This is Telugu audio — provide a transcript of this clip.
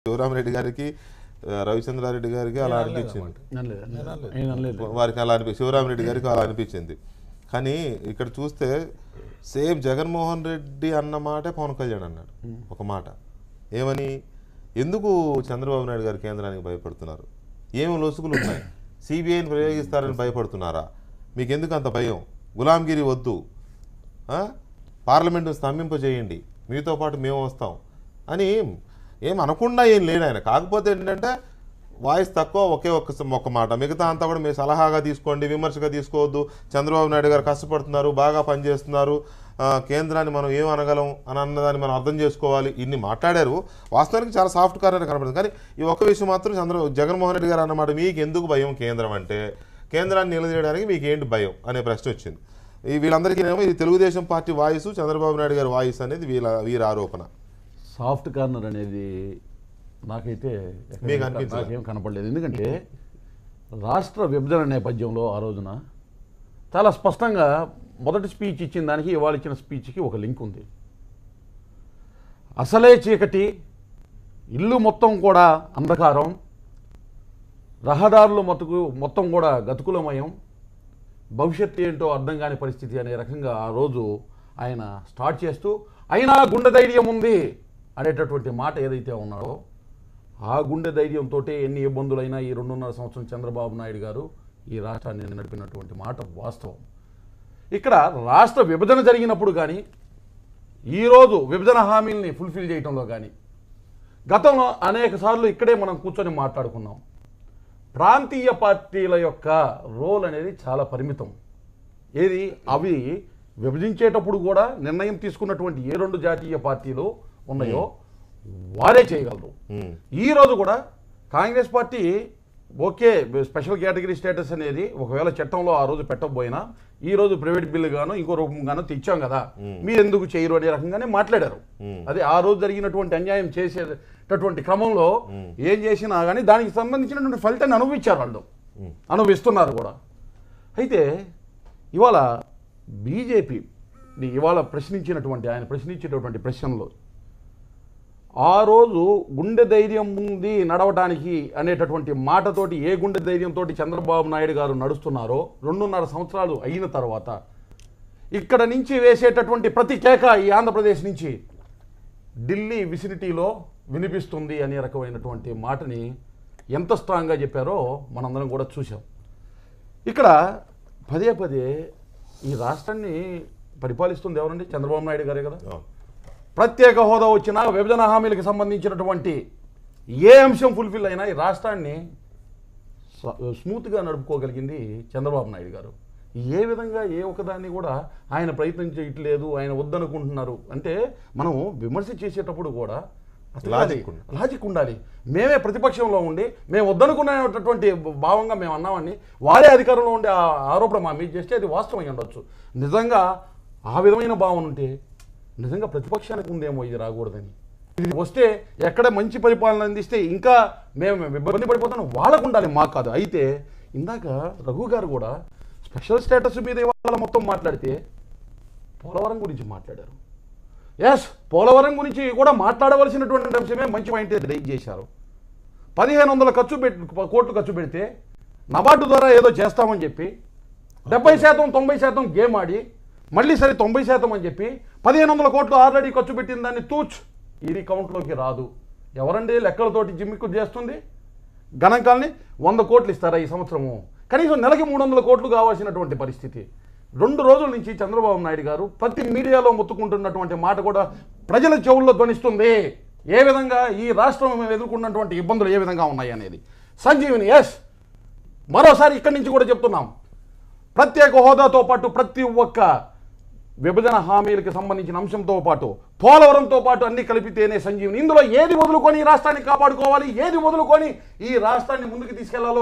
శివరామరెడ్డి గారికి ఆ, రవిచంద్రారెడ్డి గారికి అలా అనిపించింది అనలేదు, అనలేదు. నేను అనలేదు వారికి అలా అనిపి శివరామరెడ్డి గారికి అలా అనిపించింది కానీ ఇక్కడ చూస్తే సేమ్ జగన్మోహన్ రెడ్డి అన్న మాటే పవన్ కళ్యాణ్ అన్నాడు ఒక మాట ఏమని ఎందుకు చంద్రబాబు నాయుడు గారు కేంద్రానికి భయపడుతున్నారు ఏమి లొసుగులు ఉన్నాయి సిబిఐని ప్రయోగిస్తారని భయపడుతున్నారా మీకు ఎందుకు అంత భయం గులాంగిరి వద్దు ఆ? పార్లమెంటు స్తంభింపజేయండి మీతో పాటు మేము వస్తాం అని ఏం అనకుండా ఏం లేడు ఆయన కాకపోతే ఏంటంటే వాయిస్ తక్కువ ఒకే ఒక్క స- ఒక్క మాట మిగతా అంతా కూడా మీరు సలహాగా తీసుకోండి విమర్శగా తీసుకోవద్దు చంద్రబాబు నాయుడు గారు కష్టపడుతున్నారు బాగా పనిచేస్తున్నారు ఆ, కేంద్రాన్ని మనం ఏం అనగలం అని అన్నదాన్ని మనం అర్థం చేసుకోవాలి ఇన్ని మాట్లాడారు వాస్తవానికి చాలా సాఫ్ట్ కార్నర్ కనపడుతుంది కానీ ఈ ఒక్క విషయం మాత్రం చంద్ర జగన్మోహన్ రెడ్డి గారు అన్నమాట మీకు ఎందుకు భయం కేంద్రం అంటే కేంద్రాన్ని నిలదీయడానికి మీకు ఏంటి భయం అనే ప్రశ్న వచ్చింది ఈ వీళ్ళందరికీ ఏమో ఇది తెలుగుదేశం పార్టీ వాయిస్ చంద్రబాబు నాయుడు గారి వాయిస్ అనేది వీళ్ళ వీరి ఆరోపణ సాఫ్ట్ కార్నర్ అనేది నాకైతే ఎక్కడ- మీకు అనిపించదా? నాకేం కనపడలేదు ఎందుకంటే రాష్ట్ర విభజన నేపథ్యంలో ఆ రోజున చాలా స్పష్టంగా మొదటి స్పీచ్ ఇచ్చిన దానికి ఇవాళ ఇచ్చిన స్పీచ్కి ఒక లింక్ ఉంది అసలే చీకటి ఇల్లు మొత్తం కూడా అంధకారం రహదారులు మొత్తకు మొత్తం కూడా గతుకులమయం భవిష్యత్తు ఏంటో అర్థం కాని పరిస్థితి అనే రకంగా ఆ రోజు ఆయన స్టార్ట్ చేస్తూ అయినా గుండె ధైర్యం ఉంది అనేటటువంటి మాట ఏదైతే ఉన్నాడో ఆ గుండె ధైర్యంతో ఎన్ని ఇబ్బందులైనా ఈ రెండున్నర సంవత్సరం చంద్రబాబు నాయుడు గారు ఈ రాష్ట్రాన్ని నడిపినటువంటి మాట వాస్తవం ఇక్కడ రాష్ట్ర విభజన జరిగినప్పుడు కానీ ఈరోజు విభజన హామీల్ని ఫుల్ఫిల్ చేయడంలో కానీ గతంలో అనేక సార్లు ఇక్కడే మనం కూర్చొని మాట్లాడుకున్నాం ప్రాంతీయ పార్టీల యొక్క రోల్ అనేది చాలా పరిమితం ఏది అవి విభజించేటప్పుడు కూడా నిర్ణయం తీసుకున్నటువంటి ఏ రెండు జాతీయ పార్టీలు ఉన్నాయో వారే చేయగలరు ఉమ్, ఈ రోజు కూడా Congress party okay special category status అనేది ఒకవేళ చట్టంలో ఆ రోజు పెట్టకపోయినా ఈ రోజు ప్రైవేట్ బిల్లు గాను ఇంకో రూపంగాను తెచ్చాం కదా మీరు ఎందుకు చేయరు అనే రకంగానే మాట్లాడారు మ్మ్. అదే ఆ రోజు జరిగినటువంటి అన్యాయం చేసేటటువంటి క్రమంలో ఏం చేసినా కానీ దానికి సంబంధించినటువంటి ఫలితాన్ని అనుభవించారు వాళ్ళు మ్మ్. అనుభవిస్తున్నారు కూడా అయితే ఇవాళ బీజేపీ ఇవాళ ప్రశ్నించినటువంటి ఆయన ప్రశ్నించేటటువంటి ప్రశ్నలో ఆ రోజు గుండె ధైర్యం ఉంది నడవటానికి అనేటటువంటి మాటతోటి ఏ గుండె ధైర్యంతో చంద్రబాబు నాయుడు గారు నడుస్తున్నారో రెండున్నర సంవత్సరాలు అయిన తర్వాత ఇక్కడ నుంచి వేసేటటువంటి ప్రతి కేక ఈ ఆంధ్రప్రదేశ్ నుంచి ఢిల్లీ విసినిటీలో వినిపిస్తుంది అనే రకమైనటువంటి మాటని ఎంత స్ట్రాంగ్గా చెప్పారో మనందరం కూడా చూసాం ఇక్కడ పదే పదే ఈ రాష్ట్రాన్ని పరిపాలిస్తుంది ఎవరండి చంద్రబాబు నాయుడు గారే కదా అవును. ప్రత్యేక హోదా వచ్చిన విభజన హామీలకు సంబంధించినటువంటి ఏ అంశం ఫుల్ఫిల్ అయినా ఈ రాష్ట్రాన్ని స- స్మూత్గా నడుపుకోగలిగింది చంద్రబాబు నాయుడు గారు ఏ విధంగా ఏ ఒక్కదాన్ని కూడా ఆయన ప్రయత్నం చేయట్లేదు ఆయన వద్దనుకుంటున్నారు అంటే మనం విమర్శ చేసేటప్పుడు కూడా అసలు Logic అది- లాజిక్ ఉండాలి మేమే ప్రతిపక్షంలో ఉండి మేము వద్దనుకునేటటువంటి భావంగా మేము అన్నామని వారే అధికారంలో ఉండే ఆ ఆరోపణ మా మీద చేస్తే అది వాస్తవం అయి ఉండొచ్చు నిజంగా ఆ విధమైన భావన ఉంటే నిజంగా ప్రతిపక్షానికి ఉందేమో ఇది రాకూడదని ఇది వస్తే ఎక్కడ మంచి పరిపాలన అందిస్తే ఇంకా మేము ఇబ్బంది పడిపోతాం వాళ్ళకు ఉండాలి మాకు కాదు అయితే ఇందాక రఘు గారు కూడా స్పెషల్ స్టేటస్ మీద ఇవాళ మొత్తం మాట్లాడితే పోలవరం గురించి మాట్లాడారు ఎస్ పోలవరం గురించి కూడా మాట్లాడవలసినటువంటి అంశమే మంచి పాయింట్ రైజ్ చేశారు పదిహేను వందల ఖర్చు పెట్టి కోట్లు ఖర్చు పెడితే నబార్డు ద్వారా ఏదో చేస్తామని చెప్పి డెబ్బై శాతం తొంభై శాతం గేమ్ ఆడి మళ్ళీ సరే తొంభై శాతం అని చెప్పి పదిహేను వందల కోట్లు ఆల్రెడీ ఖర్చు పెట్టిన దాన్ని తూచ్ ఇది కౌంట్లోకి రాదు ఎవరండి లెక్కలతోటి జిమ్మిక్కు చేస్తుంది గణాంకాల్ని వంద కోట్లు ఇస్తారా ఈ సంవత్సరము కనీసం నెలకి మూడు వందల కోట్లు కావాల్సినటువంటి పరిస్థితి రెండు రోజుల నుంచి చంద్రబాబు నాయుడు గారు ప్రతి మీడియాలో మొత్తుకుంటున్నటువంటి మాట కూడా ప్రజల చెవుల్లో ధ్వనిస్తుంది ఏ విధంగా ఈ రాష్ట్రం మేము ఎదుర్కొన్నటువంటి ఇబ్బందులు ఏ విధంగా ఉన్నాయి అనేది సంజీవిని ఎస్ మరోసారి ఇక్కడి నుంచి కూడా చెప్తున్నాం ప్రత్యేక హోదాతో పాటు ప్రతి ఒక్క విభజన హామీలకు సంబంధించిన అంశంతో పాటు పోలవరంతో పాటు అన్ని కలిపితేనే సంజీవిని ఇందులో ఏది వదులుకొని ఈ రాష్ట్రాన్ని కాపాడుకోవాలి ఏది వదులుకొని ఈ రాష్ట్రాన్ని ముందుకు తీసుకెళ్లాలో